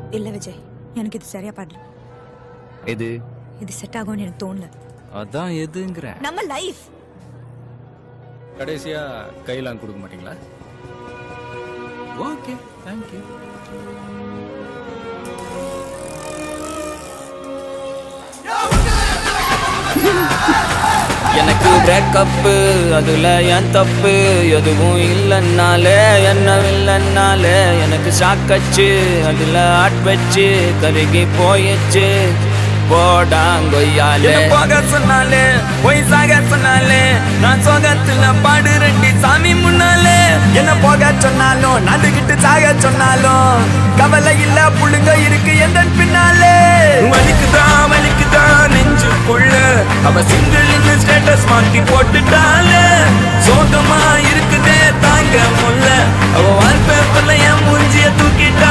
இல்ல விஜய் எனக்கு இது சரியா படல எது இது செட் ஆகும்னு எனக்கு தோணல அதான் எதுங்கிற நம்ம லைஃப் கடைசியா கையெல்லாம் கொடுக்க மாட்டீங்களா ஓகே தேங்க்யூ எனக்கு பிரேக்கப்பு அதுல என் தப்பு எதுவும் இல்லைன்னாலே என்ன இல்லைன்னாலே எனக்கு சாக்கச்சு அதுல ஆட் வச்சு கருகி போயிடுச்சு போடாங்கொய்யாலே போக சொன்னாலே போய் சாக சொன்னாலே நான் சோகத்துல பாடு ரெண்டி சாமி முன்னாலே என்ன போக சொன்னாலும் நடுக்கிட்டு சாக சொன்னாலும் கவலை இல்ல புழுங்க இருக்கு எந்த பின்னாலே வலிக்குதான் வலிக்குதான் நெஞ்சுக்குள்ள அவ சிங்கிள் ஸ்டேட்டஸ் மாத்தி போட்டுட்டாலே சோகமா இருக்குதே தாங்க முல்ல அவ வால்பேப்பர்ல என் மூஞ்சிய தூக்கிட்டா